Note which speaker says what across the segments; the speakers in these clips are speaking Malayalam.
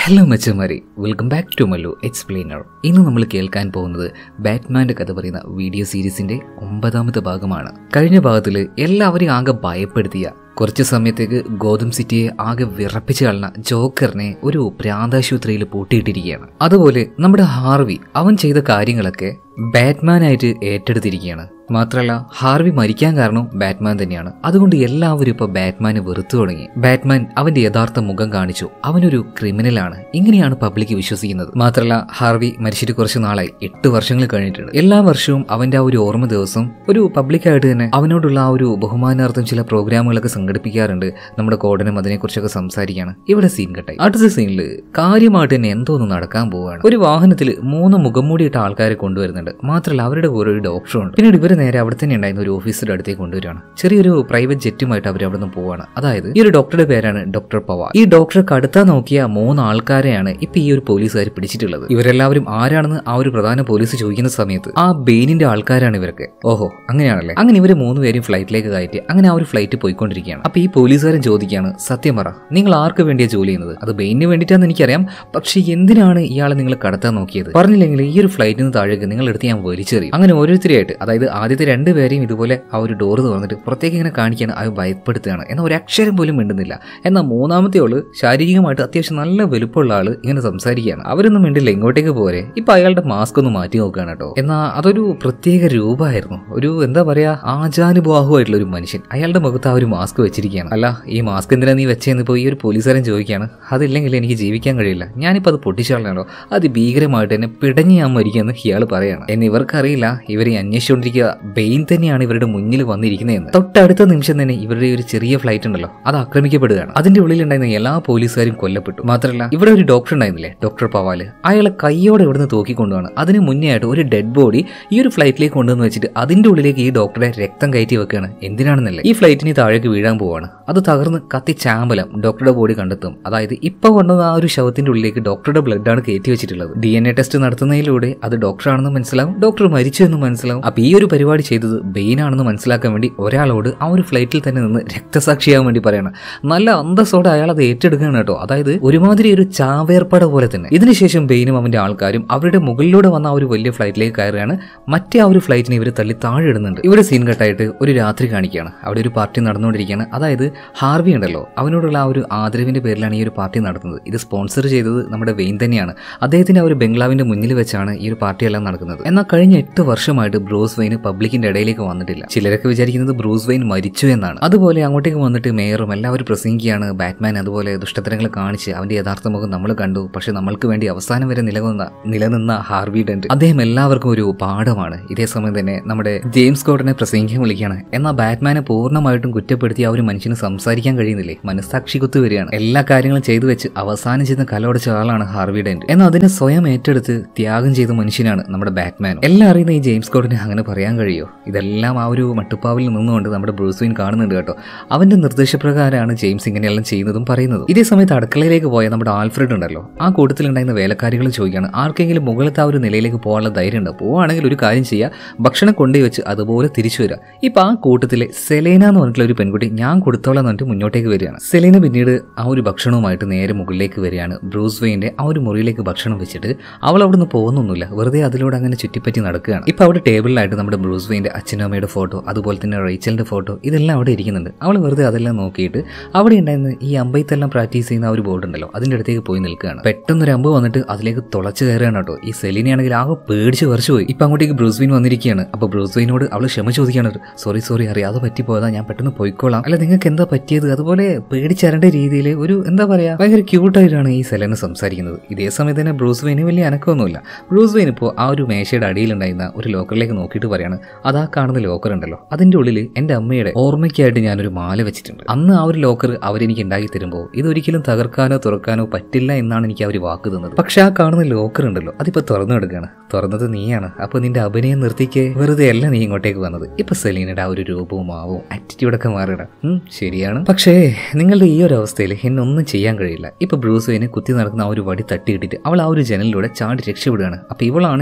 Speaker 1: ഹലോ മച്ചമാരി welcome back to Mallu explainer ഇന്ന് നമ്മൾ കേൾക്കാൻ പോകുന്നത് ബാറ്റ്മാന്റെ കഥ പറയുന്ന വീഡിയോ സീരീസിന്റെ ഒമ്പതാമത്തെ ഭാഗമാണ് കഴിഞ്ഞ ഭാഗത്തിൽ എല്ലാവരെയും ആകെ ഭയപ്പെടുത്തിയ കുറച്ച് സമയത്തേക്ക് ഗോതം സിറ്റിയെ ആകെ വിറപ്പിച്ച് കളഞ്ഞ ജോക്കറിനെ ഒരു പ്രാന്താശുപത്രിയിൽ പൂട്ടിയിട്ടിരിക്കുകയാണ് അതുപോലെ നമ്മുടെ ഹാർവി അവൻ ചെയ്ത കാര്യങ്ങളൊക്കെ ബാറ്റ്മാനായിട്ട് ഏറ്റെടുത്തിരിക്കുകയാണ് മാത്രമല്ല ഹാർവി മരിക്കാൻ കാരണം ബാറ്റ്മാൻ തന്നെയാണ് അതുകൊണ്ട് എല്ലാവരും ഇപ്പൊ ബാറ്റ്മാനെ വെറുത്തു തുടങ്ങി ബാറ്റ്മാൻ അവന്റെ യഥാർത്ഥ മുഖം കാണിച്ചു അവനൊരു ക്രിമിനലാണ് ഇങ്ങനെയാണ് പബ്ലിക് വിശ്വസിക്കുന്നത് മാത്രമല്ല ഹാർവി മരിച്ചിട്ട് കുറച്ച് നാളായി എട്ട് വർഷങ്ങൾ കഴിഞ്ഞിട്ടുണ്ട് എല്ലാ വർഷവും അവന്റെ ആ ഒരു ഓർമ്മ ദിവസം ഒരു പബ്ലിക്കായിട്ട് തന്നെ അവനോടുള്ള ആ ഒരു ബഹുമാനാർത്ഥം ചില പ്രോഗ്രാമുകളൊക്കെ സംഘടിപ്പിക്കാറുണ്ട് നമ്മുടെ കോടനും അതിനെക്കുറിച്ചൊക്കെ സംസാരിക്കുകയാണ് ഇവിടെ സീൻ കട്ടായി അടുത്ത സീനിൽ കാര്യമായിട്ട് തന്നെ എന്തോ ഒന്ന് നടക്കാൻ പോവുകയാണ് ഒരു വാഹനത്തിൽ മൂന്ന് മുഖം മൂടിയിട്ട ആൾക്കാരെ കൊണ്ടുവരുന്നുണ്ട് മാത്രമല്ല അവരുടെ കൂടെ ഒരു ഡോക്ടറുണ്ട് പിന്നീട് ഇവർ നേരെ അവിടെ തന്നെ ഉണ്ടായിരുന്ന ഒരു ഓഫീസറുടെ അടുത്തേക്ക് കൊണ്ടുവരികയാണ് ചെറിയൊരു പ്രൈവറ്റ് ജെറ്റുമായിട്ട് അവർ അവിടെ നിന്ന് പോവാണ് അതായത് ഈ ഒരു ഡോക്ടറുടെ പേരാണ് ഡോക്ടർ പവാർ ഈ ഡോക്ടറെ കടുത്താൻ നോക്കിയ മൂന്ന് ആൾക്കാരെയാണ് ഇപ്പൊ ഈ ഒരു പോലീസുകാർ പിടിച്ചിട്ടുള്ളത് ഇവരെല്ലാവരും ആരാണെന്ന് ആ ഒരു പ്രധാന പോലീസ് ചോദിക്കുന്ന സമയത്ത് ആ ബെയിനിന്റെ ആൾക്കാരാണ് ഇവരൊക്കെ ഓഹോ അങ്ങനെയാണല്ലേ അങ്ങനെ ഇവര് മൂന്ന് പേരും ഫ്ലൈറ്റിലേക്ക് കയറ്റി അങ്ങനെ ആ ഒരു ഫ്ലൈറ്റ് പോയിക്കൊണ്ടിരിക്കുകയാണ് അപ്പൊ ഈ പോലീസുകാരൻ ചോദിക്കുകയാണ് സത്യം പറ നിങ്ങൾ ആർക്ക് വേണ്ടിയാ ജോലി ചെയ്യുന്നത് അത് ബെയിനിന് വേണ്ടിയിട്ടാന്ന് എനിക്കറിയാം പക്ഷെ എന്തിനാണ് ഇയാളെ നിങ്ങൾ കടത്താൻ നോക്കിയത് പറഞ്ഞില്ലെങ്കിൽ ഈ ഒരു ഫ്ലൈറ്റിൽ നിന്ന് താഴേക്ക് നിങ്ങൾ എടുത്ത് ഞാൻ വലിച്ചെറിയും അങ്ങനെ ഓരോരുത്തരെയായിട്ട് അതായത് ആദ്യത്തെ രണ്ടുപേരെയും ഇതുപോലെ ആ ഒരു ഡോറ് തുറന്നിട്ട് പുറത്തേക്ക് ഇങ്ങനെ കാണിക്കാൻ അത് ഭയപ്പെടുത്തുകയാണ് എന്നാൽ ഒരു അക്ഷരം പോലും മിണ്ടുന്നില്ല എന്നാൽ മൂന്നാമത്തെ ആള് ശാരീരികമായിട്ട് അത്യാവശ്യം നല്ല വലുപ്പമുള്ള ആള് ഇങ്ങനെ സംസാരിക്കുകയാണ് അവരൊന്നും മിണ്ടില്ല ഇങ്ങോട്ടേക്ക് പോരെ ഇപ്പൊ അയാളുടെ മാസ്ക് ഒന്ന് മാറ്റി നോക്കുകയാണ് കേട്ടോ എന്നാൽ അതൊരു പ്രത്യേക രൂപമായിരുന്നു ഒരു എന്താ പറയാ ആചാനുബാഹുവായിട്ടുള്ള ഒരു മനുഷ്യൻ അയാളുടെ മുഖത്ത് ആ ഒരു മാസ്ക് വെച്ചിരിക്കുകയാണ് അല്ല ഈ മാസ്ക് എന്തിനാ നീ വെച്ചതെന്ന് ഇപ്പോൾ ഈ ഒരു പോലീസുകാരൻ ചോദിക്കുകയാണ് അതില്ലെങ്കിൽ എനിക്ക് ജീവിക്കാൻ കഴിയില്ല ഞാനിപ്പോൾ അത് പൊട്ടിച്ചാളാണോ അത് ഭീകരമായിട്ട് തന്നെ പിടഞ്ഞ് ഞാൻ മരിക്കുമെന്ന് ഇയാൾ പറയാണ് എന്ന് ഇവർക്കറിയില്ല ഇവരെ അന്വേഷിച്ചുകൊണ്ടിരിക്കുക ബെയിൻ തന്നെയാണ് ഇവരുടെ മുന്നിൽ വന്നിരിക്കുന്നതെന്ന് തൊട്ടടുത്ത നിമിഷം തന്നെ ഇവരുടെ ഒരു ചെറിയ ഫ്ലൈറ്റ് ഉണ്ടല്ലോ അത് ആക്രമിക്കപ്പെടുകയാണ് അതിന്റെ ഉള്ളിലുണ്ടായിരുന്ന എല്ലാ പോലീസുകാരും കൊല്ലപ്പെട്ടു മാത്രമല്ല ഇവിടെ ഒരു ഡോക്ടർ ഉണ്ടായിരുന്നില്ലേ ഡോക്ടർ പവാല് അയാളെ കൈയോടെ ഇവിടുന്ന് തൂക്കിക്കൊണ്ടുവാണ് അതിന് മുന്നേ ആയിട്ട് ഒരു ഡെഡ് ബോഡി ഈ ഒരു ഫ്ലൈറ്റിലേക്ക് കൊണ്ടുവന്ന് വെച്ചിട്ട് അതിന്റെ ഉള്ളിലേക്ക് ഈ ഡോക്ടറെ രക്തം കയറ്റി വെക്കുകയാണ് എന്തിനാണെന്നല്ലേ ഈ ഫ്ലൈറ്റിന് താഴേക്ക് വീഴാൻ പോവാണ് അത് തകർന്ന് കത്തി ചാമ്പലം ഡോക്ടറുടെ ബോഡി കണ്ടെത്തും അതായത് ഇപ്പൊ കൊണ്ടുവന്ന ആ ഒരു ശവത്തിന്റെ ഉള്ളിലേക്ക് ഡോക്ടറുടെ ബ്ലഡാണ് കയറ്റി വെച്ചിട്ടുള്ളത് ഡി എൻ എ ടെസ്റ്റ് നടത്തുന്നതിലൂടെ അത് ഡോക്ടറാണെന്ന് മനസ്സിലാവും ഡോക്ടർ മരിച്ചു എന്ന് മനസ്സിലാവും അപ്പൊ ഈ ഒരു പരിപാടി ചെയ്തത് ബെയിൻ ആണെന്ന് മനസ്സിലാക്കാൻ വേണ്ടി ഒരാളോട് ആ ഒരു ഫ്ലൈറ്റിൽ തന്നെ നിന്ന് രക്തസാക്ഷിയാവാൻ വേണ്ടി പറയണം നല്ല അന്തസ്സോടെ അയാൾ അത് ഏറ്റെടുക്കുകയാണ് കേട്ടോ അതായത് ഒരുമാതിരി ഒരു ചാവേർപ്പട പോലെ തന്നെ ഇതിനുശേഷം ബെയിനും അവന്റെ ആൾക്കാരും അവരുടെ മുകളിലൂടെ വന്ന ആ ഒരു വലിയ ഫ്ലൈറ്റിലേക്ക് കയറുകയാണ് മറ്റേ ആ ഒരു ഫ്ലൈറ്റിനെ ഇവർ തള്ളി താഴെ ഇടുന്നുണ്ട് ഇവിടെ സീൻ കട്ടായിട്ട് ഒരു രാത്രി കാണിക്കുകയാണ് അവിടെ ഒരു പാർട്ടി നടന്നുകൊണ്ടിരിക്കുകയാണ് അതായത് ഹാർവി ഉണ്ടല്ലോ അവനോടുള്ള ആ ഒരു ആദരവിന്റെ പേരിലാണ് ഈ ഒരു പാർട്ടി നടത്തുന്നത് ഇത് സ്പോൺസർ ചെയ്തത് നമ്മുടെ വെയിൻ തന്നെയാണ് അദ്ദേഹത്തിന്റെ ആ ഒരു ബംഗ്ലാവിന്റെ മുന്നിൽ വെച്ചാണ് ഈ ഒരു പാർട്ടി എല്ലാം നടക്കുന്നത് എന്നാൽ കഴിഞ്ഞ എട്ട് വർഷമായിട്ട് ബ്രൂസ് വെയിൻ പബ്ലിക്കിന്റെ ഇടയിലേക്ക് വന്നിട്ടില്ല ചിലരൊക്കെ വിചാരിക്കുന്നത് ബ്രൂസ് വെയിൻ മരിച്ചു എന്നാണ് അതുപോലെ അങ്ങോട്ടേക്ക് വന്നിട്ട് മേയറും എല്ലാവരും പ്രസംഗിക്കുകയാണ് ബാറ്റ്മാൻ അതുപോലെ ദുഷ്ടത്തരങ്ങൾ കാണിച്ച് അവന്റെ യഥാർത്ഥ മുഖം നമ്മൾ കണ്ടു പക്ഷെ നമ്മൾക്ക് വേണ്ടി അവസാനം വരെ നിലനിന്ന നിലനിന്ന ഹാർവി ഡെന്റ് അദ്ദേഹം എല്ലാവർക്കും ഒരു പാഠമാണ് ഇതേ സമയം തന്നെ നമ്മുടെ ജെയിംസ് കോട്ടനെ പ്രസംഗിക്കാൻ വിളിക്കുകയാണ് എന്നാൽ ബാറ്റ്മാനെ പൂർണ്ണമായിട്ടും കുറ്റപ്പെടുത്തി ആ ഒരു മനുഷ്യന് സംസാരിക്കാൻ കഴിയുന്നില്ലേ മനസ്സാക്ഷി കുത്തു വരികയാണ് എല്ലാ കാര്യങ്ങളും ചെയ്തു വെച്ച് അവസാനം ചെയ്യുന്ന കലോടിച്ച ആളാണ് ഹാർവി ഡെന്റ് എന്നാൽ അതിനെ സ്വയം ഏറ്റെടുത്ത് ത്യാഗം ചെയ്ത മനുഷ്യനാണ് നമ്മുടെ ബാറ്റ്മാൻ എല്ലാം അറിയുന്ന ഈ ജെയിംസ് കോട്ടിനെ അങ്ങനെ പറയാൻ കഴിയോ ഇതെല്ലാം ആ ഒരു മട്ടുപ്പാവിൽ നിന്നുകൊണ്ട് നമ്മുടെ ബ്രൂസ്വിൻ കാണുന്നുണ്ട് കേട്ടോ അവന്റെ നിർദ്ദേശപ്രകാരമാണ് ജെയിംസ് ഇങ്ങനെയെല്ലാം ചെയ്യുന്നതും പറയുന്നതും ഇതേ സമയത്ത് അടുക്കളയിലേക്ക് പോയ നമ്മുടെ ആൽഫ്രഡ് ഉണ്ടല്ലോ ആ കൂട്ടത്തിലുണ്ടായിരുന്ന വേലക്കാരികൾ ചോദിക്കുകയാണ് ആർക്കെങ്കിലും മുകളിലത്തെ ആ ഒരു നിലയിലേക്ക് പോകാനുള്ള ധൈര്യം ഉണ്ട് പോവുകയാണെങ്കിൽ ഒരു കാര്യം ചെയ്യുക ഭക്ഷണം കൊണ്ടുപോയി വെച്ച് അതുപോലെ തിരിച്ചു വരിക ഇപ്പൊ ആ കൂട്ടത്തിലെ സെലേന എന്ന് പറഞ്ഞിട്ടുള്ള ഒരു പെൺകുട്ടി ഞാൻ കൊടുത്തോളാം എന്ന് പറഞ്ഞിട്ട് മുന്നോട്ടേക്ക് വരികയാണ് സെലേന പിന്നീട് ആ ഒരു ഭക്ഷണവുമായിട്ട് നേരെ മുകളിലേക്ക് വരികയാണ് ബ്രൂസ് വെയിന്റെ ആ ഒരു മുറിയിലേക്ക് ഭക്ഷണം വെച്ചിട്ട് അവൾ അവിടുന്ന് പോകുന്നൊന്നുമില്ല വെറുതെ അതിലൂടെ അങ്ങനെ ചുറ്റിപ്പറ്റി നടക്കുകയാണ് ഇപ്പൊ അവിടെ ടേബിളിലായിട്ട് നമ്മുടെ ബ്രൂസ് വെയിന്റെ അച്ഛനും അമ്മയുടെ ഫോട്ടോ അതുപോലെ തന്നെ റേച്ചലിന്റെ ഫോട്ടോ ഇതെല്ലാം അവിടെ ഇരിക്കുന്നുണ്ട് അവൾ വെറുതെ അതെല്ലാം നോക്കിയിട്ട് അവിടെ ഉണ്ടായിരുന്ന ഈ അമ്പയത്തെല്ലാം പ്രാക്ടീസ് ചെയ്യുന്ന ആ ഒരു ബോർഡ് ഉണ്ടല്ലോ അതിന്റെ അടുത്തേക്ക് പോയി നിൽക്കുകയാണ് പെട്ടെന്ന് ഒരു അമ്പ് വന്നിട്ട് അതിലേക്ക് തുളച്ച് കയറുകയാണ് കേട്ടോ ഈ സെലിനെയാണെങ്കിൽ ആകെ പേടിച്ച് കുറച്ച് പോയി ഇപ്പൊ അങ്ങോട്ടേക്ക് ബ്രൂസ്വീൻ വന്നിരിക്കുകയാണ് അപ്പൊ ബ്രൂസ്വീനോട് അവൾ ക്ഷമ ചോദിക്കുകയാണ് സോറി സോറി അറിയാതെ പറ്റിപ്പോയതാ ഞാൻ പെട്ടെന്ന് പോയിക്കോളാം അല്ല നിങ്ങൾക്ക് എന്താ പറ്റിയത് അതുപോലെ പേടിച്ചരണ്ട രീതിയിൽ ഒരു എന്താ പറയാ ഭയങ്കര ക്യൂട്ടായിട്ടാണ് ഈ സെലന് സംസാരിക്കുന്നത് ഇതേ സമയത്ത് തന്നെ ബ്രൂസ് വെയിന് വലിയ അനക്കമൊന്നുമില്ല ബ്രൂസ് വെയിൻ ഇപ്പോൾ ആ ഒരു മേശയുടെ അടിയിലുണ്ടായിരുന്ന ഒരു ലോക്കറിലേക്ക് നോക്കിയിട്ട് പറയാണ് അതാ കാണുന്ന ലോക്കർ ഉണ്ടല്ലോ അതിന്റെ ഉള്ളിൽ എന്റെ അമ്മയുടെ ഓർമ്മയ്ക്കായിട്ട് ഞാനൊരു മാല വെച്ചിട്ടുണ്ട് അന്ന് ആ ഒരു ലോക്കർ അവരെനിക്ക് ഉണ്ടാക്കി തരുമ്പോൾ ഇതൊരിക്കലും തകർക്കാനോ തുറക്കാനോ പറ്റില്ല എന്നാണ് എനിക്ക് അവർ വാക്ക് തന്നത് പക്ഷെ ആ കാണുന്ന ലോക്കർ ഉണ്ടല്ലോ അതിപ്പോ തുറന്നു എടുക്കുകയാണ് തുറന്നത് നീയാണ് അപ്പൊ നിന്റെ അഭിനയം നിർത്തിക്കേ വെറുതെ അല്ല നീ ഇങ്ങോട്ടേക്ക് വന്നത് ഇപ്പൊ സെലീനയുടെ ആ ഒരു രൂപവും ആവും ആറ്റിറ്റ്യൂഡൊക്കെ മാറിയിട ശരിയാണ് പക്ഷേ നിങ്ങളുടെ ഈ ഒരു അവസ്ഥയിൽ എന്നെ ഒന്നും ചെയ്യാൻ കഴിയില്ല ഇപ്പൊ ബ്രൂസ് വെയിനെ കുത്തി നടക്കുന്ന ആ ഒരു വടി തട്ടിയിട്ടിട്ട് അവൾ ആ ഒരു ജനലിലൂടെ ചാടി രക്ഷപ്പെടുകയാണ് അപ്പൊ ഇവളാണ് ക്യാറ്റ്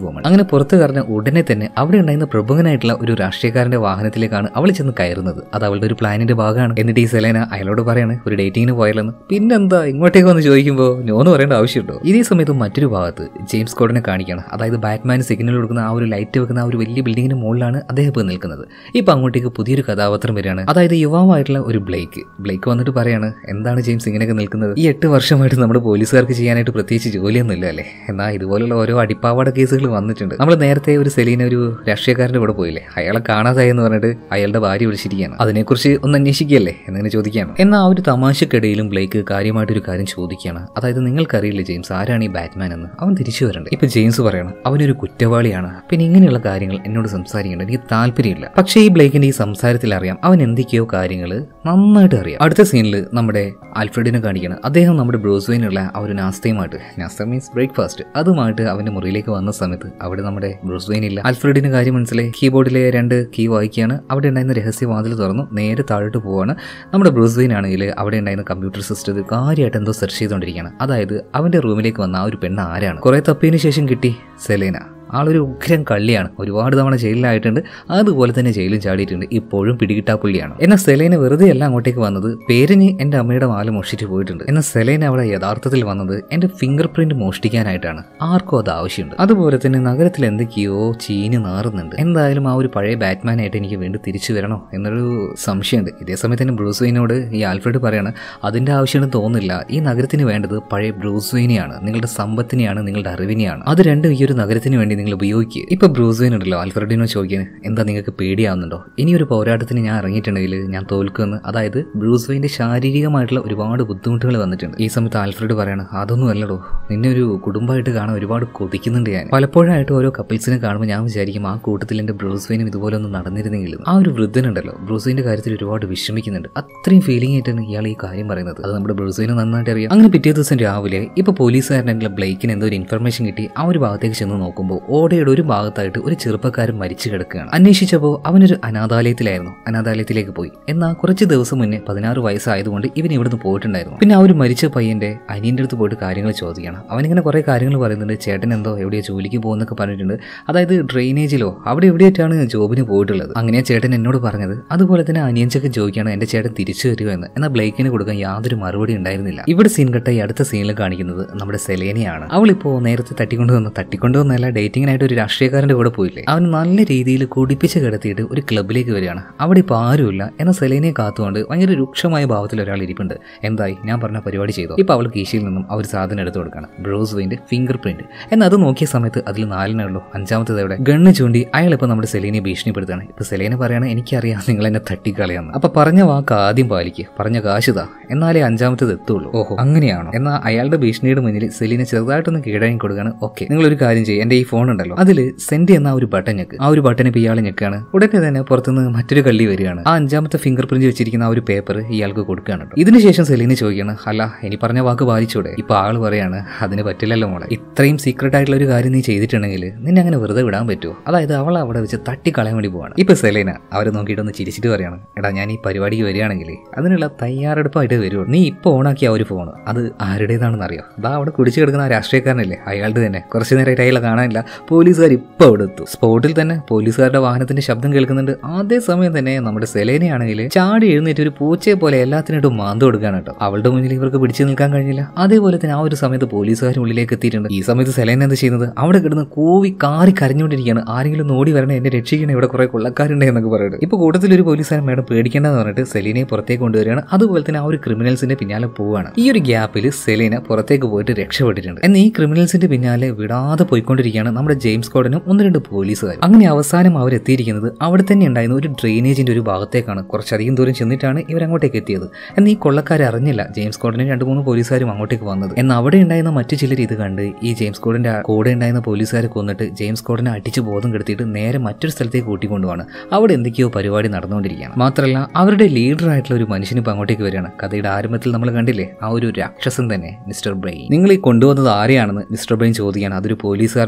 Speaker 1: വുമൺ അങ്ങനെ പുറത്തു കറഞ്ഞ ഉടനെ തന്നെ അവിടെ ഉണ്ടായിരുന്ന പ്രമുഖനായിട്ടുള്ള ഒരു രാഷ്ട്രീയക്കാരന്റെ വാഹനത്തിലേക്കാണ് അവൾ ചെന്ന് കയറുന്നത് അത് അവളുടെ ഒരു പ്ലാനിന്റെ ഭാഗമാണ് എന്നിട്ട് ഈ സെലേന അയാളോട് പറയാണ് ഒരു ഡേറ്റിങ്ങിന് പോയാലെന്ന് പിന്നെന്താ ഇങ്ങോട്ടേക്ക് വന്ന് ചോദിക്കുമ്പോൾ നോന്ന് പറയേണ്ട ആവശ്യമുണ്ടോ ഇതേ സമയത്ത് മറ്റൊരു ഭാഗത്ത് ജെയിംസ് കോഡിനെ കാണിക്കുകയാണ് അതായത് ബാറ്റ്മാൻ സിഗ്നൽ കൊടുക്കുന്ന ആ ഒരു ലൈറ്റ് വെക്കുന്ന ആ ഒരു വലിയ ബിൽഡിങ്ങിന് മുകളിലാണ് അദ്ദേഹം ഇപ്പോൾ നിൽക്കുന്നത് ഇപ്പൊ അങ്ങോട്ടേക്ക് പുതിയൊരു കഥാപാത്രം വരികയാണ് അതായത് യുവാവായിട്ടുള്ള ഒരു ബ്ലേക്ക് ബ്ലേക്ക് വന്നിട്ട് പറയാണ് എന്താണ് ജെയിംസ് ഇങ്ങനെയൊക്കെ നിൽക്കുന്നത് ഈ എട്ട് വർഷമായിട്ട് നമ്മുടെ പോലീസുകാർക്ക് ചെയ്യാനായിട്ട് പ്രത്യേകിച്ച് ജോലിയൊന്നുമില്ല അല്ലേ എന്നാൽ ഇതുപോലുള്ള ഓരോ അടിപ്പാവാട കേസുകൾ വന്നിട്ടുണ്ട് നമ്മൾ നേരത്തെ ഒരു സെലീന ഒരു രാഷ്ട്രീയക്കാരന്റെ കൂടെ പോയില്ലേ അയാളെ കാണാതായി എന്ന് പറഞ്ഞിട്ട് അയാളുടെ ഭാര്യ വിളിച്ചിരിക്കുകയാണ് അതിനെക്കുറിച്ച് ഒന്ന് അന്വേഷിക്കുകയല്ലേ എന്നിങ്ങനെ ചോദിക്കുകയാണ് എന്നാൽ ആ ഒരു തമാശക്കിടയിലും ബ്ലേക്ക് കാര്യമായിട്ടൊരു കാര്യം ചോദിക്കുകയാണ് അതായത് നിങ്ങൾക്കറിയില്ല ജെയിംസ് ആരാണ് ഈ ബാറ്റ്മാൻ എന്ന് അവൻ തിരിച്ചു വരണ്ടേ ഇപ്പൊ ജെയിംസ് പറയണം അവനൊരു കുറ്റവാളിയാണ് പിന്നെ ഇങ്ങനെയുള്ള കാര്യങ്ങൾ എന്നോട് സംസാരിക്കേണ്ട എനിക്ക് താല്പര്യമില്ല പക്ഷേ ഈ ബ്ലേക്കിന്റെ ഈ സംസാരത്തിൽ അറിയാം അവൻ എന്തൊക്കെയോ കാര്യങ്ങൾ നന്നായിട്ട് അറിയാം അടുത്ത സീനിൽ നമ്മുടെ ആൽഫ്രഡിനെ കാണിക്കണം അദ്ദേഹം നമ്മുടെ ബ്രൂസ്വൈനുള്ള ആ ഒരു നാസ്തയുമായിട്ട് നാസ്ത മീൻസ് ബ്രേക്ക്ഫാസ്റ്റ് അതുമായിട്ട് അവന്റെ മുറിയിലേക്ക് വന്ന സമയത്ത് അവിടെ നമ്മുടെ ബ്രൂസ്വൈൻ ഇല്ല ആൽഫ്രഡിന് കാര്യം മനസ്സിലായി കീബോർഡിലെ രണ്ട് കീ വായിക്കുകയാണ് അവിടെ ഉണ്ടായിരുന്ന രഹസ്യ വാതിൽ തുറന്നു നേരെ താഴോട്ട് പോവാണ് നമ്മുടെ ബ്രൂസ്വൈൻ ആണെങ്കിൽ അവിടെ ഉണ്ടായിരുന്ന കമ്പ്യൂട്ടർ സിസ്റ്റത്തിൽ കാര്യമായിട്ട് എന്തോ സെർച്ച് ചെയ്തുകൊണ്ടിരിക്കുകയാണ് അതായത് അവന്റെ റൂമിലേക്ക് വന്ന ആ ഒരു പെണ്ണ് ആരാണ് കുറെ തപ്പിയതിനു ശേഷം കിട്ടി സെലേന ആളൊരു ഉഗ്രം കള്ളിയാണ് ഒരുപാട് തവണ ജയിലിലായിട്ടുണ്ട് അതുപോലെ തന്നെ ജയിലും ചാടിയിട്ടുണ്ട് ഇപ്പോഴും പിടികിട്ടാപ്പുള്ളിയാണ് എന്നാൽ സെലേന വെറുതെ അല്ല അങ്ങോട്ടേക്ക് വന്നത് പേരിന് എൻ്റെ അമ്മയുടെ മാല മോഷ്ടിച്ച് പോയിട്ടുണ്ട് എന്നാൽ സെലേന അവിടെ യഥാർത്ഥത്തിൽ വന്നത് എൻ്റെ ഫിംഗർ പ്രിന്റ് മോഷ്ടിക്കാനായിട്ടാണ് ആർക്കും അത് ആവശ്യമുണ്ട് അതുപോലെ തന്നെ നഗരത്തിൽ എന്തൊക്കെയോ ചീഞ്ഞ് നാറുന്നുണ്ട് എന്തായാലും ആ ഒരു പഴയ ബാറ്റ്മാനായിട്ട് എനിക്ക് വീണ്ടും തിരിച്ചു വരണോ എന്നൊരു സംശയമുണ്ട് ഇതേ സമയത്ത് തന്നെ ബ്രൂസ് വെയിനോട് ഈ ആൽഫ്രഡ് പറയാണ് അതിൻ്റെ ആവശ്യമുണ്ടെന്ന് തോന്നുന്നില്ല ഈ നഗരത്തിന് വേണ്ടത് പഴയ ബ്രൂസ് വെയിനെയാണ് നിങ്ങളുടെ സമ്പത്തിനെയാണ് നിങ്ങളുടെ അറിവിനെയാണ് അത് രണ്ടും ഈ ഒരു നഗരത്തിന് വേണ്ടി നിങ്ങൾ ഉപയോഗിക്കുക ഇപ്പൊ ബ്രൂസ് വെയിൻ ഉണ്ടല്ലോ ആൽഫ്രഡിനോ ചോദിക്കാൻ എന്താ നിങ്ങൾക്ക് പേടിയാവുന്നുണ്ടോ ഇനി ഒരു പോരാട്ടത്തിന് ഞാൻ ഇറങ്ങിയിട്ടുണ്ടെങ്കിൽ ഞാൻ തോൽക്കുമെന്ന് അതായത് ബ്രൂസ് വെയിന്റെ ശാരീരികമായിട്ടുള്ള ഒരുപാട് ബുദ്ധിമുട്ടുകൾ വന്നിട്ടുണ്ട് ഈ സമയത്ത് ആൽഫ്രഡ് പറയാണ് അതൊന്നും അല്ലടോ നിന്നെ ഒരു കുടുംബമായിട്ട് കാണാൻ ഒരുപാട് കൊതിക്കുന്നുണ്ട് ഞാൻ പലപ്പോഴായിട്ട് ഓരോ കപ്പിൾസിനെ കാണുമ്പോൾ ഞാൻ വിചാരിക്കും ആ കൂട്ടത്തിൽ എൻ്റെ ബ്രൂസ് വെയിനും ഇതുപോലെ ഒന്ന് നടന്നിരുന്നെങ്കിൽ ആ ഒരു വൃദ്ധനുണ്ടല്ലോ ബ്രൂസ് വെയിന്റെ കാര്യത്തിൽ ഒരുപാട് വിഷമിക്കുന്നുണ്ട് അത്രയും ഫീലിംഗ് ആയിട്ടാണ് ഇയാൾ ഈ കാര്യം പറയുന്നത് അത് നമ്മുടെ ബ്രൂസ് വെയിന് നന്നായിട്ട് അറിയാം അങ്ങനെ പിറ്റേ ദിവസം രാവിലെ ഇപ്പൊ പോലീസുകാരനെങ്കിലും ബ്ലേക്കിന് എന്തോ ഒരു ഇൻഫർമേഷൻ കിട്ടി ആ ഒരു ഭാഗത്തേക്ക് ചെന്ന് നോക്കുമ്പോൾ ഓടയുടെ ഒരു ഭാഗത്തായിട്ട് ഒരു ചെറുപ്പക്കാരൻ മരിച്ചു കിടക്കുകയാണ് അന്വേഷിച്ചപ്പോൾ അവനൊരു അനാഥാലയത്തിലായിരുന്നു അനാഥാലയത്തിലേക്ക് പോയി എന്നാൽ കുറച്ച് ദിവസം മുന്നേ പതിനാറ് വയസ്സായതുകൊണ്ട് ഇവൻ ഇവിടുന്ന് പോയിട്ടുണ്ടായിരുന്നു പിന്നെ ആ ഒരു മരിച്ച പയ്യന്റെ അനിയന്റെ അടുത്ത് പോയിട്ട് കാര്യങ്ങൾ ചോദിക്കണം അവനിങ്ങനെ കുറെ കാര്യങ്ങൾ പറയുന്നുണ്ട് ചേട്ടൻ എന്തോ എവിടെയോ ജോലിക്ക് പോകുന്നൊക്കെ പറഞ്ഞിട്ടുണ്ട് അതായത് ഡ്രെയിനേജിലോ അവിടെ എവിടെയായിട്ടാണ് ജോബിന് പോയിട്ടുള്ളത് അങ്ങനെയാ ചേട്ടൻ എന്നോട് പറഞ്ഞത് അതുപോലെ തന്നെ അനിയൻചൊക്കെ ചോദിക്കുകയാണ് എന്റെ ചേട്ടൻ തിരിച്ചു വരുമോ എന്ന് എന്നാൽ ബ്ലേക്കിന് കൊടുക്കാൻ യാതൊരു മറുപടി ഉണ്ടായിരുന്നില്ല ഇവിടെ സീൻ കട്ട ഈ അടുത്ത സീനിൽ കാണിക്കുന്നത് നമ്മുടെ സെലേനയാണ് അവളിപ്പോ നേരത്തെ തട്ടിക്കൊണ്ടുവന്ന തട്ടിക്കൊണ്ടുവന്നല്ല ഡേറ്റിങ്ങിനായിട്ട് ഒരു രാഷ്ട്രീയക്കാരന്റെ കൂടെ പോയില്ലേ അവൻ നല്ല രീതിയിൽ കുടിപ്പിച്ച് കിടത്തിയിട്ട് ഒരു ക്ലബിലേക്ക് വരികയാണ് അവിടെ ഇപ്പോൾ ആരുമില്ല എന്നാൽ സെലേനയെ കാത്തുകൊണ്ട് ഭയങ്കര രൂക്ഷമായ ഭാവത്തിൽ ഒരാൾ ഇരിപ്പുണ്ട് എന്തായി ഞാൻ പറഞ്ഞ പരിപാടി ചെയ്തു ഇപ്പൊ അവൾ കീശയിൽ നിന്നും ആ ഒരു സാധനം എടുത്തു കൊടുക്കണം ബ്രോസ് വെയിന്റെ ഫിംഗർ പ്രിന്റ് എന്നാൽ അത് നോക്കിയ സമയത്ത് അതിൽ നാലിനേ ഉള്ളൂ അഞ്ചാമത്തേത് എവിടെ ഗണ്ണ് ചൂണ്ടി അയാൾ ഇപ്പൊ നമ്മുടെ സെലീനെ ഭീഷണിപ്പെടുത്താണ് ഇപ്പൊ സെലീനെ പറയാണ് എനിക്കറിയാം നിങ്ങൾ എന്നെ തട്ടിക്കളയാന്ന് അപ്പൊ പറഞ്ഞ വാക്ക് ആദ്യം പാലിക്കുക പറഞ്ഞ കാശുതാ എന്നാലേ അഞ്ചാമത്തേത് എത്തുള്ളൂ ഓഹോ അങ്ങനെയാണോ എന്നാൽ അയാളുടെ ഭീഷണിയുടെ മുന്നിൽ സെലീനെ ചെറുതായിട്ടൊന്ന് കീഴടങ്ങി കൊടുക്കുകയാണ് ഓക്കെ നിങ്ങൾ ഒരു കാര്യം ചെയ്യും എന്റെ ഈ ഫോൺ ഉണ്ടല്ലോ അതിൽ സെൻഡ് എന്ന ആ ഒരു ബട്ടൺ ഞെക്ക് ആ ഒരു ബട്ടൺ ഇപ്പൊ ഇയാൾ ഞെക്കാണ് ഉടനെ തന്നെ പുറത്തുനിന്ന് മറ്റൊരു കള്ളി വരികയാണ് ആ അഞ്ചാമത്തെ ഫിംഗർ പ്രിന്റ് വെച്ചിരിക്കുന്ന ആ ഒരു പേപ്പർ ഇയാൾക്ക് കൊടുക്കുകയാണ് കേട്ടോ. ഇതിനുശേഷം സെലീന് ചോദിക്കുകയാണ് അല്ല ഇനി പറഞ്ഞ വാക്ക് പാലിച്ചൂടെ ഇപ്പൊ ആള് പറയാണ് അതിന് പറ്റില്ലല്ലോ മോളെ ഇത്രയും സീക്രട്ട് ആയിട്ടുള്ള ഒരു കാര്യം നീ ചെയ്തിട്ടുണ്ടെങ്കിൽ നിന്നെ അങ്ങനെ വെറുതെ വിടാൻ പറ്റുമോ അതായത് അവൾ അവിടെ വെച്ച് തട്ടിക്കളയാൻ വേണ്ടി പോവാണ് ഇപ്പൊ സെലീന അവരെ നോക്കിയിട്ടൊന്ന് ചിരിച്ചിട്ട് പറയാണ് എടാ ഞാൻ ഈ പരിപാടിക്ക് വരികയാണെങ്കിൽ അതിനുള്ള തയ്യാറെടുപ്പായിട്ട് വരുള്ളൂ നീ ഇപ്പൊ ഓണാക്കിയ ആ ഒരു ഫോൺ അത് ആരുടേതാണെന്ന് അറിയോ ദാ അവിടെ കുടിച്ചു കിടക്കുന്ന ആ രാഷ്ട്രീയക്കാരനല്ലേ അയാളുടെ തന്നെ കുറച്ച് നേരമായിട്ട് അയാളെ കാണാനില്ല പോലീസുകാർ ഇപ്പൊ അവിടെ എത്തും സ്പോട്ടിൽ തന്നെ പോലീസുകാരുടെ വാഹനത്തിന്റെ ശബ്ദം കേൾക്കുന്നുണ്ട് അതേ സമയം തന്നെ നമ്മുടെ സെലേനയാണെങ്കിൽ ചാടി എഴുന്നേറ്റ് ഒരു പൂച്ചയെ പോലെ എല്ലാത്തിനായിട്ടും മാന്ത് കൊടുക്കുകയാണ് കേട്ടോ അവളുടെ മുന്നിൽ ഇവർക്ക് പിടിച്ചു നിൽക്കാൻ കഴിഞ്ഞില്ല അതേപോലെ തന്നെ ആ ഒരു സമയത്ത് പോലീസുകാർ ഉള്ളിലേക്ക് എത്തിയിട്ടുണ്ട് ഈ സമയത്ത് സെലേന എന്ത് ചെയ്യുന്നത് അവിടെ കിടന്ന് കൂവി കാറി കരഞ്ഞുകൊണ്ടിരിക്കുകയാണ് ആരെങ്കിലും ഓടി വരണേ എന്നെ രക്ഷിക്കണേ ഇവിടെ കുറെ കൊള്ളക്കാരുണ്ട് എന്നൊക്കെ പറയുന്നത് ഇപ്പൊ കൂട്ടത്തിൽ ഒരു പോലീസുകാരൻ മേഡം പേടിക്കേണ്ടെന്ന് പറഞ്ഞിട്ട് സെലീനെ പുറത്തേക്ക് കൊണ്ടുവരികയാണ് അതുപോലെ തന്നെ ആ ഒരു ക്രിമിനൽസിന്റെ പിന്നാലെ പോവാണ് ഈ ഒരു ഗ്യാപ്പിൽ സെലീന പുറത്തേക്ക് പോയിട്ട് രക്ഷപ്പെട്ടിട്ടുണ്ട് എന്നാൽ ഈ ക്രിമിനൽസിന്റെ പിന്നാലെ വിടാതെ പോയിക്കൊണ്ടിരിക്കുകയാണ് നമ്മുടെ ജെയിംസ് കോഡനും ഒന്ന് രണ്ട് പോലീസുകാർ അങ്ങനെ അവസാനം അവർ എത്തിയിരിക്കുന്നത് അവിടെ തന്നെ ഉണ്ടായിരുന്ന ഒരു ഡ്രെയിനേജിന്റെ ഒരു ഭാഗത്തേക്കാണ് കുറച്ചധികം ദൂരം ചെന്നിട്ടാണ് ഇവർ അങ്ങോട്ടേക്ക് എത്തിയത് എന്നാൽ ഈ കൊള്ളക്കാർ അറിഞ്ഞില്ല ജെയിംസ് കോഡനും രണ്ട് മൂന്ന് പോലീസുകാരും അങ്ങോട്ടേക്ക് വന്നത് എന്നാൽ അവിടെ ഉണ്ടായിരുന്ന മറ്റു ചിലർ ഇത് കണ്ട് ഈ ജെയിംസ് കോഡിന്റെ കൂടെ ഉണ്ടായിരുന്ന പോലീസുകാരെ കൊന്നിട്ട് ജെയിംസ് കോഡിനെ അടിച്ച് ബോധം കെടുത്തിയിട്ട് നേരെ മറ്റൊരു സ്ഥലത്തേക്ക് കൂട്ടിക്കൊണ്ടുപോവാണ് അവിടെ എന്തൊക്കെയോ പരിപാടി നടന്നുകൊണ്ടിരിക്കുകയാണ് മാത്രമല്ല അവരുടെ ലീഡർ ആയിട്ടുള്ള ഒരു മനുഷ്യന് ഇപ്പൊ അങ്ങോട്ടേക്ക് വരികയാണ് കഥയുടെ ആരംഭത്തിൽ നമ്മൾ കണ്ടില്ലേ ആ ഒരു രാക്ഷസൻ തന്നെ മിസ്റ്റർ ബ്രെയിൻ നിങ്ങൾ ഈ കൊണ്ടുവന്നത് ആരെയാണെന്ന് മിസ്റ്റർ ബ്രെയിൻ ചോദിക്കുകയാണ് അതൊരു പോലീസുകാരനാണ് അല്ല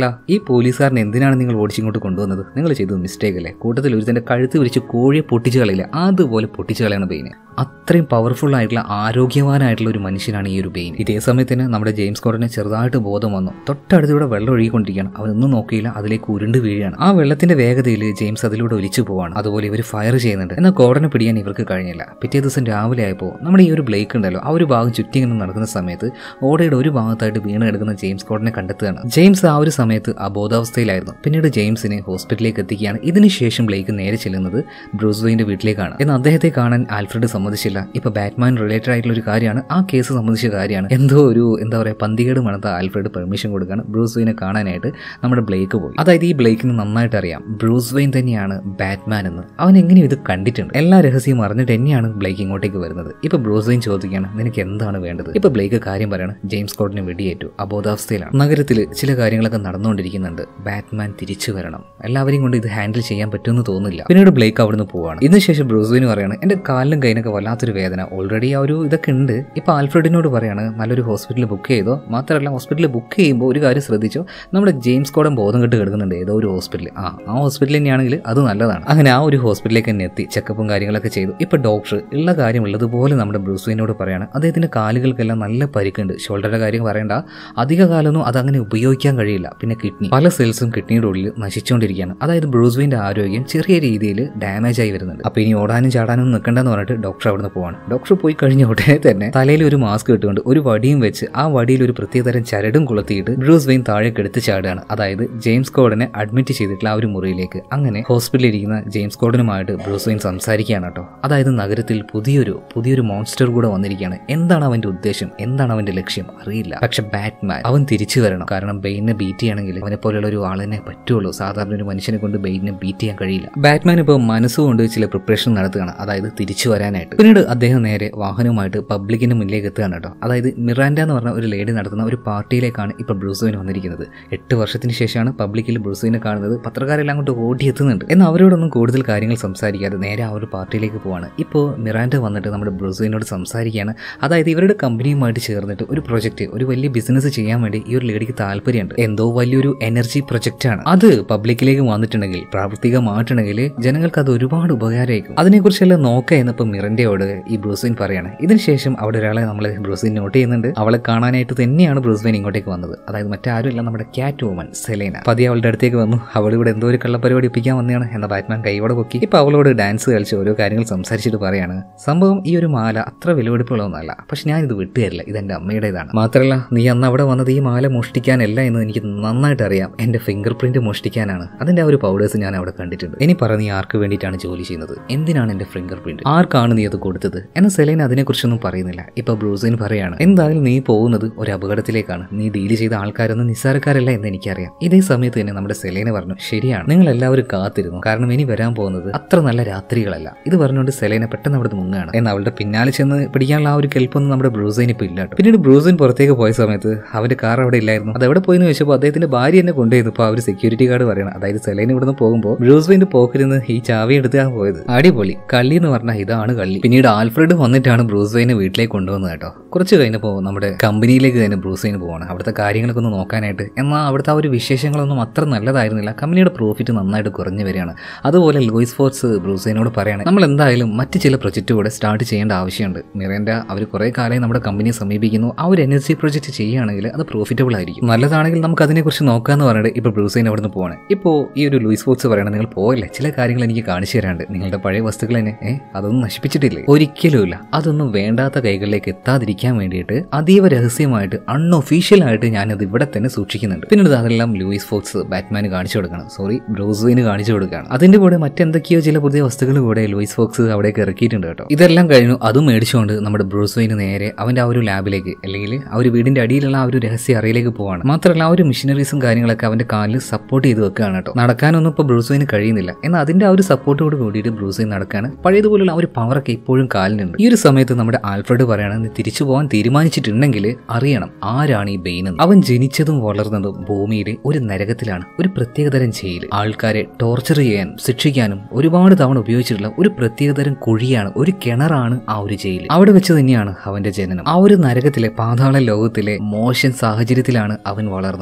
Speaker 1: അല്ല ഈ പോലീസുകാരനെ എന്തിനാണ് നിങ്ങൾ ഓടിച്ചിങ്ങോട്ട് കൊണ്ടുവന്നത് നിങ്ങൾ ചെയ്തത് മിസ്റ്റേക്ക് അല്ലേ കൂട്ടത്തിൽ ഒരുത്തന്റെ കഴുത്ത് വിരിച്ച് കോഴിയെ പൊട്ടിച്ചു കളയില്ല അതുപോലെ പൊട്ടിച്ചു കളയാണ് ബെയിന് അത്രയും പവർഫുൾ ആയിട്ടുള്ള ആരോഗ്യവാനായിട്ടുള്ള ഒരു മനുഷ്യനാണ് ഈ ഒരു ബെയിൻ ഇതേ സമയത്തിന് നമ്മുടെ ജെയിംസ് കോർഡിന് ചെറുതായിട്ട് ബോധം വന്നു തൊട്ടടുത്തൂടെ വെള്ളം ഒഴുകിക്കൊണ്ടിരിക്കുകയാണ് അവനൊന്നും നോക്കിയില്ല അതിലേക്ക് ഉരുണ്ട് വീഴുകയാണ് ആ വെള്ളത്തിന്റെ വേഗതയിൽ ജെയിംസ് അതിലൂടെ ഒലിച്ചു പോവാണ് അതുപോലെ ഇവർ ഫയർ ചെയ്യുന്നുണ്ട് എന്നാൽ കോർഡനെ പിടിക്കാൻ ഇവർക്ക് കഴിഞ്ഞില്ല പിറ്റേ ദിവസം രാവിലെ ആയപ്പോൾ നമ്മുടെ ഈ ഒരു ബ്ലേക്ക് ഉണ്ടല്ലോ ആ ഒരു ഭാഗം ചുറ്റി ഇങ്ങനെ നടക്കുന്ന സമയത്ത് ഓടയുടെ ഒരു ഭാഗത്തായിട്ട് വീണ് കിടക്കുന്ന ജെയിംസ് കോർഡിനെ കണ്ടെത്തുകയാണ് ജെയിംസ് ആ ഒരു സമയത്ത് അബോധാവസ്ഥയിലായിരുന്നു പിന്നീട് ജെയിംസിനെ ഹോസ്പിറ്റലിലേക്ക് എത്തിക്കുകയാണ് ഇതിനുശേഷം ബ്ലേക്ക് നേരെ ചെല്ലുന്നത് ബ്രൂസ് വെയിന്റെ വീട്ടിലേക്കാണ് എന്നാൽ അദ്ദേഹത്തെ കാണാൻ ആൽഫ്രഡ് സമ്മതിച്ചില്ല ഇപ്പൊ ബാറ്റ്മാൻ റിലേറ്റഡ് ആയിട്ടുള്ള ഒരു കാര്യമാണ് ആ കേസ് സംബന്ധിച്ച കാര്യമാണ് എന്തോ ഒരു എന്താ പറയുക പന്തികേട് മണത്ത ആൽഫ്രഡ് പെർമിഷൻ കൊടുക്കുകയാണ് ബ്രൂസ് വെയിനെ കാണാനായിട്ട് നമ്മുടെ ബ്ലേക്ക് പോയി അതായത് ഈ ബ്ലേക്കിന് നന്നായിട്ട് അറിയാം ബ്രൂസ് വെയിൻ തന്നെയാണ് ബാറ്റ്മാൻ എന്ന് അവൻ എങ്ങനെയും ഇത് കണ്ടിട്ടുണ്ട് എല്ലാ രഹസ്യം അറിഞ്ഞിട്ട് തന്നെയാണ് ബ്ലേക്ക് ഇങ്ങോട്ടേക്ക് വരുന്നത് ഇപ്പൊ ബ്രൂസ് വെയിൻ ചോദിക്കുകയാണ് നിനക്ക് എന്താണ് വേണ്ടത് ഇപ്പൊ ബ്ലേക്ക് കാര്യം പറയാണ് ജെയിംസ് കോഡിനെ വെടിയേറ്റു അബോധാവസ്ഥയിലാണ് നഗരത്തിൽ ചില കാര്യങ്ങളൊക്കെ നടന്നുകൊണ്ടിരിക്കുന്നുണ്ട് ബാറ്റ്മാൻ തിരിച്ചു വരണം എല്ലാവരെയും കൊണ്ട് ഇത് ഹാൻഡിൽ ചെയ്യാൻ പറ്റുമെന്ന് തോന്നുന്നില്ല പിന്നീട് ബ്ലേക്ക് അവിടുന്ന് പോവാണ് ഇതിനുശേഷം ബ്രൂസ് വെയിൻ പറയാണ് എന്റെ കാലിലും കൈനൊക്കെ വല്ലാത്തൊരു വേദന ഓൾറെഡി ആ ഒരു ഇതൊക്കെ ഉണ്ട് ഇപ്പൊ ആൽഫ്രഡിനോട് പറയാണ് നല്ലൊരു ഹോസ്പിറ്റലിൽ ബുക്ക് ചെയ്തോ മാത്രമല്ല ഹോസ്പിറ്റലിൽ ബുക്ക് ചെയ്യുമ്പോൾ ഒരു കാര്യം ശ്രദ്ധിച്ചോ നമ്മുടെ ജെയിംസ് കോടൻ ബോധം കെട്ട് കിടക്കുന്നുണ്ട് ഏതോ ഒരു ഹോസ്പിറ്റലിൽ ആ ആ ഹോസ്പിറ്റലിൽ തന്നെയാണെങ്കിൽ അത് നല്ലതാണ് അങ്ങനെ ആ ഒരു ഹോസ്പിറ്റലിലേക്ക് തന്നെ എത്തി ചെക്കപ്പും കാര്യങ്ങളൊക്കെ ചെയ്തു ഇപ്പൊ ഡോക്ടർ ഉള്ള കാര്യം ഉള്ളതുപോലെ നമ്മുടെ ബ്രൂസ്വൈനോട് പറയാണ് അദ്ദേഹത്തിന്റെ കാലുകൾക്കെല്ലാം നല്ല പരിക്കുണ്ട് ഷോൾഡറുടെ കാര്യം പറയണ്ട അധിക കാലമൊന്നും അതങ്ങനെ ഉപയോഗിക്കാൻ കഴിയില്ല പിന്നെ കിഡ്നി പല സെൽസും കിഡ്നിയുടെ ഉള്ളിൽ നശിച്ചുകൊണ്ടിരിക്കുകയാണ് അതായത് ബ്രൂസ്വിന്റെ ആരോഗ്യം ചെറിയ രീതിയിൽ ഡാമേജ് ആയി വരുന്നുണ്ട് അപ്പൊ ഇനി ഓടാനും ചാടാനും നിൽക്കണ്ടെന്ന് പറഞ്ഞിട്ട് ഡോക്ടർ അവിടുന്ന് പോവാണ് ഡോക്ടർ പോയി കഴിഞ്ഞ ഉടനെ തന്നെ തലയിൽ ഒരു മാസ്ക് ഇട്ടുകൊണ്ട് ഒരു വടിയും വെച്ച് ആ വടിയിൽ ഒരു പ്രത്യേകതരം ചരടും കൊളുത്തിയിട്ട് ബ്രൂസ് വെയിൻ താഴേക്ക് എടുത്ത് ചാടുകയാണ് അതായത് ജെയിംസ് കോഡിനെ അഡ്മിറ്റ് ചെയ്തിട്ടുള്ള ആ ഒരു മുറിയിലേക്ക് അങ്ങനെ ഹോസ്പിറ്റലിൽ ഇരിക്കുന്ന ജെയിംസ് കോഡിനുമായിട്ട് ബ്രൂസ് വെയിൻ സംസാരിക്കുകയാണ് കേട്ടോ അതായത് നഗരത്തിൽ പുതിയൊരു പുതിയൊരു മോൺസ്റ്റർ കൂടെ വന്നിരിക്കുകയാണ് എന്താണ് അവന്റെ ഉദ്ദേശം എന്താണ് അവന്റെ ലക്ഷ്യം അറിയില്ല പക്ഷെ ബാറ്റ്മാൻ അവൻ തിരിച്ചു വരണം കാരണം ബെയിനെ ബീറ്റ് ചെയ്യണമെങ്കിൽ അവനെ പോലെയുള്ള ഒരു ആളിനെ പറ്റുള്ളൂ സാധാരണ ഒരു മനുഷ്യനെ കൊണ്ട് ബെയിനെ ബീറ്റ് ചെയ്യാൻ കഴിയില്ല ബാറ്റ്മാൻ ഇപ്പോൾ മനസ്സുകൊണ്ട് ചില പ്രിപ്പറേഷൻ നടത്തുകയാണ് അതായത് തിരിച്ചു വരാനായിട്ട് പിന്നീട് അദ്ദേഹം നേരെ വാഹനവുമായിട്ട് പബ്ലിക്കിന്റെ മുന്നിലേക്ക് എത്തുകയാണ് കേട്ടോ അതായത് മിറാൻഡ എന്ന് പറഞ്ഞ ഒരു ലേഡി നടത്തുന്ന ഒരു പാർട്ടിയിലേക്കാണ് ഇപ്പോൾ ബ്രൂസുവിന് വന്നിരിക്കുന്നത് എട്ട് വർഷത്തിന് ശേഷമാണ് പബ്ലിക്കിൽ ബ്രൂസുവിനെ കാണുന്നത് പത്രക്കാരെല്ലാം അങ്ങോട്ട് ഓടിയെത്തുന്നുണ്ട് എന്നാൽ അവരോടൊന്നും കൂടുതൽ കാര്യങ്ങൾ സംസാരിക്കാതെ നേരെ ആ ഒരു പാർട്ടിയിലേക്ക് പോവാണ് ഇപ്പോൾ മിറാൻഡ വന്നിട്ട് നമ്മുടെ ബ്രൂസുവിനോട് സംസാരിക്കുകയാണ് അതായത് ഇവരുടെ കമ്പനിയുമായിട്ട് ചേർന്നിട്ട് ഒരു പ്രൊജക്റ്റ് ഒരു വലിയ ബിസിനസ് ചെയ്യാൻ വേണ്ടി ഈ ഒരു ലേഡിക്ക് താല്പര്യമുണ്ട് എന്തോ വലിയൊരു എനർജി പ്രൊജക്റ്റ് ആണ് അത് പബ്ലിക്കിലേക്ക് വന്നിട്ടുണ്ടെങ്കിൽ പ്രാവർത്തികമായിട്ടുണ്ടെങ്കിൽ ജനങ്ങൾക്ക് അത് ഒരുപാട് ഉപകാരമായിരിക്കും അതിനെക്കുറിച്ചെല്ലാം നോക്കുക എന്നപ്പോൾ മിറന്റയോട് ഈ ബ്രൂസിൻ പറയാണ് ഇതിനുശേഷം അവിടെ ഒരാളെ നമ്മൾ ബ്രൂസിൻ നോട്ട് ചെയ്യുന്നുണ്ട് അവളെ കാണാനായിട്ട് തന്നെയാണ് ബ്രൂസ്വൈൻ ഇങ്ങോട്ടേക്ക് വന്നത് അതായത് മറ്റാരുമില്ല നമ്മുടെ ക്യാറ്റ് വുമൻ സെലേന പതി അവളുടെ അടുത്തേക്ക് വന്നു അവൾ ഇവിടെ എന്തോ ഒരു കള്ളപ്പരിപാടി ഒപ്പിക്കാൻ വന്നതാണ് എന്ന ബാറ്റ്മാൻ കൈയോടെ പൊക്കി ഇപ്പൊ അവളോട് ഡാൻസ് കളിച്ച് ഓരോ കാര്യങ്ങൾ സംസാരിച്ചിട്ട് പറയാണ് സംഭവം ഈ ഒരു മാല അത്ര വിലപിടിപ്പുള്ളതൊന്നല്ല പക്ഷെ ഞാൻ ഇത് വിട്ടുതരില്ല ഇത് എന്റെ അമ്മയുടേതാണ് മാത്രമല്ല നീ അന്ന് അവിടെ വന്നത് ഈ മാല മോഷ്ടിക്കാനല്ല എന്ന് എനിക്ക് നന്നായിട്ട് അറിയാം എന്റെ ഫിംഗർ പ്രിന്റ് മോഷ്ടിക്കാനാണ് അതിന്റെ ആ ഒരു പൗഡേഴ്സ് ഞാൻ അവിടെ കണ്ടിട്ടുണ്ട് ഇനി പറ നീ ആർക്ക് വേണ്ടിയിട്ടാണ് ജോലി ചെയ്യുന്നത് എന്തിനാണ് എന്റെ ഫിംഗർ പ്രിന്റ് ആർക്കാണ് നീ അത് കൊടുത്തത് എന്ന സെലൈൻ അതിനെക്കുറിച്ചൊന്നും പറയുന്നില്ല ഇപ്പൊ ബ്രൂസിൻ പറയാണ് എന്തായാലും നീ പോകുന്നത് ഒരു അപകടത്തിലേക്കാണ് നീ ഡീൽ ചെയ്ത ആൾക്കാരൊന്നും നിസ്സാരക്കാരല്ല എന്ന് എനിക്കറിയാം ഇതേ സമയത്ത് തന്നെ നമ്മുടെ സെലൈന പറഞ്ഞു ശരിയാണ് നിങ്ങൾ എല്ലാവരും കാത്തിരുന്നു കാരണം ഇനി വരാൻ പോകുന്നത് അത്ര നല്ല രാത്രികളല്ല ഇത് പറഞ്ഞുകൊണ്ട് സെലൈന പെട്ടെന്ന് അവിടെ മുങ്ങാണ് എന്നാൽ അവളുടെ പിന്നാലെ ചെന്ന് പിടിക്കാനുള്ള ആ ഒരു കെൽപ്പൊന്നും നമ്മുടെ ബ്രൂസൈൻ ഇപ്പൊ ഇല്ല കേട്ടോ. പിന്നീട് ബ്രൂസൈൻ പുറത്തേക്ക് പോയ സമയത്ത് അവന്റെ കാർ അവിടെ ഇല്ലായിരുന്നു അത് എവിടെ പോയെന്ന് ചോദിച്ചപ്പോൾ അദ്ദേഹത്തിന്റെ ഭാര്യ എന്നെ കൊണ്ടുപോയപ്പോൾ അവർ സെക്യൂരിറ്റി ഗാർഡ് പറയണം അതായത് സെലൈൻ ഇവിടുന്ന് പോകുമ്പോൾ ബ്രൂസ്വൈന്റെ പോക്കിൽ നിന്ന് ഈ ചാവി എടുത്താണ് പോയത് അടിപൊളി കള്ളി എന്ന് പറഞ്ഞാൽ ഇതാണ് കള്ളി പിന്നീട് ആൽഫ്രഡ് വന്നിട്ടാണ് ബ്രൂസ്വൈനെ വീട്ടിലേക്ക് കൊണ്ടുവന്നത് കേട്ടോ കുറച്ച് കഴിഞ്ഞപ്പോൾ നമ്മുടെ കമ്പനിയിലേക്ക് തന്നെ ബ്രൂസ്വൈന് പോവാണ് അവിടുത്തെ കാര്യങ്ങളൊക്കെ ഒന്ന് നോക്കാനായിട്ട് എന്നാൽ അവിടുത്തെ ആ ഒരു വിശേഷങ്ങളൊന്നും അത്ര നല്ലതായിരുന്നില്ല കമ്പനിയുടെ പ്രോഫിറ്റ് നന്നായിട്ട് കുറഞ്ഞു വരികയാണ് അതുപോലെ ലൂയിസ് ഫോർട്സ് ബ്രൂസൈനോട് പറയാണ് നമ്മൾ എന്തായാലും മറ്റ് ചില പ്രൊജക്റ്റ് കൂടെ സ്റ്റാർട്ട് ചെയ്യേണ്ട ആവശ്യമുണ്ട് മിറേൻ്റെ അവർ കുറേ കാലമായി നമ്മുടെ കമ്പനിയെ സമീപിക്കുന്നു ആ ഒരു എനർജി പ്രൊജക്റ്റ് ചെയ്യുകയാണെങ്കിൽ അത് പ്രോഫിറ്റബിൾ ആയിരിക്കും നല്ലതാണെങ്കിൽ നമുക്ക് അതിനെക്കുറിച്ച് നോക്കാമെന്ന് പറഞ്ഞിട്ട് ഇപ്പോൾ ബ്രൂസൈൻ അവിടെ നിന്ന് പോവാണ് ഇപ്പോൾ ഈ ഒരു ലൂയിസ് ഫോർട്സ് പറയണം നിങ്ങൾ പോയല്ലേ ചില കാര്യങ്ങൾ എനിക്ക് കാണിച്ചു തരാണ്ട് നിങ്ങളുടെ പഴയ വസ്തുക്കൾ തന്നെ ഏ അതൊന്നും നശിപ്പിച്ചിട്ടില്ലേ ഒരിക്കലുമില്ല അതൊന്നും വേണ്ടാത്ത കൈകളിലേക്ക് എത്താതിരിക്കാൻ വേണ്ടിയിട്ട് അതീവ രഹസ്യമായിട്ട് അൺഒഫീഷ്യൽ ആയിട്ട് ഞാനത് ഇവിടെ തന്നെ സൂക്ഷിക്കുന്നുണ്ട് പിന്നീട് അതെല്ലാം ലൂയിസ് ഫോക്സ് ബാറ്റ്മാന് കാണിച്ചു കൊടുക്കണം സോറി ബ്രൂസുവിന് കാണിച്ചു കൊടുക്കുകയാണ് അതിന്റെ കൂടെ മറ്റെന്തൊക്കെയോ ചില പുതിയ വസ്തുക്കൾ കൂടെ ലൂയിസ് ഫോക്സ് അവിടേക്ക് ഇറക്കിയിട്ടുണ്ട് കേട്ടോ ഇതെല്ലാം കഴിഞ്ഞു അതും മേടിച്ചുകൊണ്ട് നമ്മുടെ ബ്രൂസുവിന് നേരെ അവന്റെ ആ ഒരു ലാബിലേക്ക് അല്ലെങ്കിൽ ആ ഒരു വീടിന്റെ അടിയിലുള്ള ആ ഒരു രഹസ്യ അറിയിലേക്ക് പോവാണ് മാത്രമല്ല ആ ഒരു മിഷനറീസും കാര്യങ്ങളൊക്കെ അവന്റെ കാലിൽ സപ്പോർട്ട് ചെയ്ത് വെക്കുകയാണ് കേട്ടോ നടക്കാനൊന്നും ഇപ്പോൾ ബ്രൂസുവിന് കഴിയുന്നില്ല എന്നാൽ അതിന്റെ ആ ഒരു സപ്പോർട്ടോട് കൂടിയിട്ട് ബ്രൂസുവിൻ നടക്കാണ് പഴയതുപോലുള്ള ആ ഒരു പവറൊക്കെ ഇപ്പോഴും കാലിനുണ്ട് ഈ ഒരു സമയത്ത് നമ്മുടെ ആൽഫ്രഡ് പറയാണ് നീ തിരിച്ചു പോകാൻ തീരുമാനിച്ചിട്ടുണ്ടെങ്കിൽ അറിയണം ആരാണ് ഈ ബെയിൻ എന്ന് അവൻ ജനിച്ചതും വളർന്നതും ഭൂമിയിലെ ഒരു നരകത്തിലാണ് ഒരു പ്രത്യേകതരം ജയിൽ ആൾക്കാരെ ടോർച്ചർ ചെയ്യാനും ശിക്ഷിക്കാനും ഒരുപാട് തവണ ഉപയോഗിച്ചിട്ടുള്ള ഒരു പ്രത്യേകതരം കുഴിയാണ് ഒരു കിണറാണ് ആ ഒരു ജയിൽ അവിടെ വെച്ച് തന്നെയാണ് അവന്റെ ജനനം ആ ഒരു നരകത്തിലെ പാതാള ലോകത്തിലെ മോശം സാഹചര്യത്തിലാണ് അവൻ വളർന്നത് അത്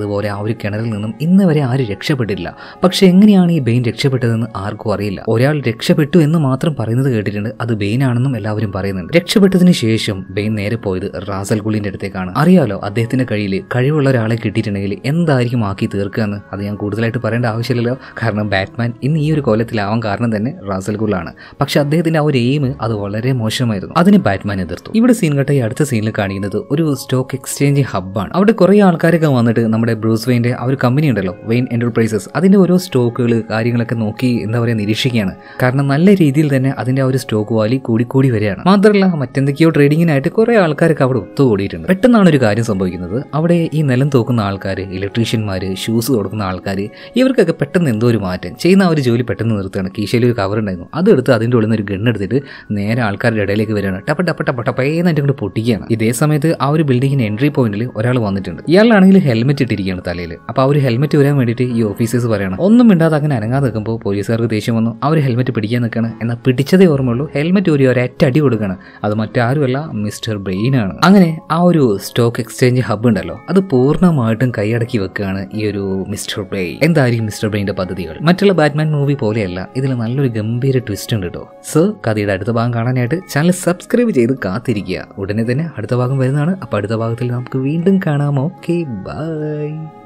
Speaker 1: അതുപോലെ ആ ഒരു കിണറിൽ നിന്നും ഇന്ന് വരെ ആരും രക്ഷപ്പെട്ടില്ല പക്ഷെ എങ്ങനെയാണ് ഈ ബെയിൻ രക്ഷപ്പെട്ടതെന്ന് ആർക്കും അറിയില്ല ഒരാൾ രക്ഷപ്പെട്ടു എന്ന് മാത്രം പറയുന്നത് കേട്ടിട്ടുണ്ട് അത് ബെയിൻ ആണെന്നും എല്ലാവരും പറയുന്നുണ്ട് രക്ഷപ്പെട്ടതിന് ശേഷം ബെയിൻ നേരെ പോയത് റാസൽ ഗുളിന്റെ അടുത്തേക്കാണ് അറിയാലോ അദ്ദേഹത്തിന്റെ കയ്യിൽ കഴിവുള്ള ഒരാളെ കിട്ടിയിട്ടുണ്ടെങ്കിൽ എന്തായിരിക്കും ആക്കി തീർക്കുക എന്ന് അത് ഞാൻ കൂടുതലായിട്ട് പറയേണ്ട ആവശ്യമില്ലല്ലോ കാരണം ബാറ്റ്മാൻ ഇന്ന് ഈ ഒരു കോലത്തിലാവാൻ കാരണം തന്നെ റാസൽ ഗുളാണ് പക്ഷെ അദ്ദേഹത്തിന്റെ ആ ഒരു എയിം അത് വളരെ മോശമായിരുന്നു അതിനെ ബാറ്റ്മാൻ എതിർത്തു ഇവിടെ സീൻ കട്ട ഈ അടുത്ത സീനിൽ കാണിക്കുന്നത് ഒരു സ്റ്റോക്ക് എക്സ്ചേഞ്ച് ഹബ്ബാണ് അവിടെ കുറെ ആൾക്കാരൊക്കെ വന്നിട്ട് നമ്മുടെ ബ്രൂസ് വെയിന്റെ ആ ഒരു കമ്പനി ഉണ്ടല്ലോ വെയിൻ എന്റർപ്രൈസസ് അതിന്റെ ഓരോ സ്റ്റോക്കുകൾ കാര്യങ്ങളൊക്കെ നോക്കി എന്താ പറയുക നിരീക്ഷിക്കുകയാണ് കാരണം നല്ല രീതിയിൽ തന്നെ അതിന്റെ ആ ഒരു സ്റ്റോക്ക് വാലി കൂടിക്കൂടി വരികയാണ് മാത്രമല്ല മറ്റെന്തൊക്കെയോ ട്രേഡിങ്ങിനായിട്ട് കുറെ ആൾക്കാരൊക്കെ അവിടെ ഒത്തുകൂടിയിട്ടുണ്ട് പെട്ടെന്നാണ് ഒരു കാര്യം സംഭവിക്കുന്നത് അവിടെ ഈ നിലം തൂക്കുന്ന ആൾക്കാർ ഇലക്ട്രീഷ്യന്മാർ ഷൂസ് കൊടുക്കുന്ന ആൾക്കാർ ഇവർക്കൊക്കെ പെട്ടെന്ന് എന്തോ ഒരു മാറ്റം ചെയ്യുന്ന ആ ഒരു ജോലി പെട്ടെന്ന് നിർത്തുകയാണ് കീശയിൽ ഒരു കവർ ഉണ്ടായിരുന്നു അതെടുത്ത് അതിൻ്റെ ഉള്ളിൽ നിന്ന് ഒരു ഗണ്ണ് എടുത്തിട്ട് നേരെ ആൾക്കാരുടെ ഇടയിലേക്ക് വരികയാണ് ടപ്പ ടപ്പ ടപ്പ ടപ്പേന്നായിട്ട് കൊണ്ട് പൊട്ടിക്കുകയാണ് ഇതേ സമയത്ത് ആ ഒരു ബിൽഡിങ്ങിന് എൻട്രി പോയിന്റിൽ ഒരാൾ വന്നിട്ടുണ്ട് ഇയാളാണെങ്കിൽ ഹെൽമെറ്റ് ഇട്ടിരിക്കുകയാണ് തലയിൽ അപ്പോൾ ആ ഒരു ഹെൽമെറ്റ് വരാൻ വേണ്ടിയിട്ട് ഈ ഓഫീസേഴ്സ് പറയണം ഒന്നും മിണ്ടാതെ അങ്ങനെ അനങ്ങാതെ നിൽക്കുമ്പോൾ പോലീസുകാർക്ക് ദേഷ്യം വന്നു ആ ഒരു ഹെൽമെറ്റ് പിടിക്കാൻ നിൽക്കുകയാണ് എന്നാൽ പിടിച്ചതേ ഓർമ്മയുള്ളൂ ഹെൽമെറ്റ് ഒരു ഒരൊറ്റ അടി കൊടുക്കുകയാണ് അത് മറ്റാരുമല്ല മിസ്റ്റർ ബ്രെയിൻ ആണ് അങ്ങനെ ആ ഒരു സ്റ്റോക്ക് എക്സ്ചേഞ്ച് ഹബ്ബ് ഉണ്ടല്ലോ അത് പൂർണ്ണമായിട്ടും കൈയടക്കി വെക്കുകയാണ് ഈ ഒരു മിസ്റ്റർ ബ്രെയിൻ എന്തായിരിക്കും മിസ്റ്റർ ബ്രെയിൻ്റെ പദ്ധതികൾ മറ്റുള്ള ബാറ്റ്മാൻ മൂവി പോലെയല്ല ഇതിൽ നല്ലൊരു ഗംഭീര ട്വിസ്റ്റ് ഉണ്ട് കേട്ടോ സോ കഥയുടെ അടുത്ത ഭാഗം കാണാനായിട്ട് ചാനൽ സബ്സ്ക്രൈബ് ചെയ്ത് കാത്തിരിക്കുക ഉടനെ തന്നെ അടുത്ത ഭാഗം വരുന്നതാണ് അപ്പോൾ അടുത്ത ഭാഗത്തിൽ നമുക്ക് വീണ്ടും കാണാം ഓക്കെ ബൈ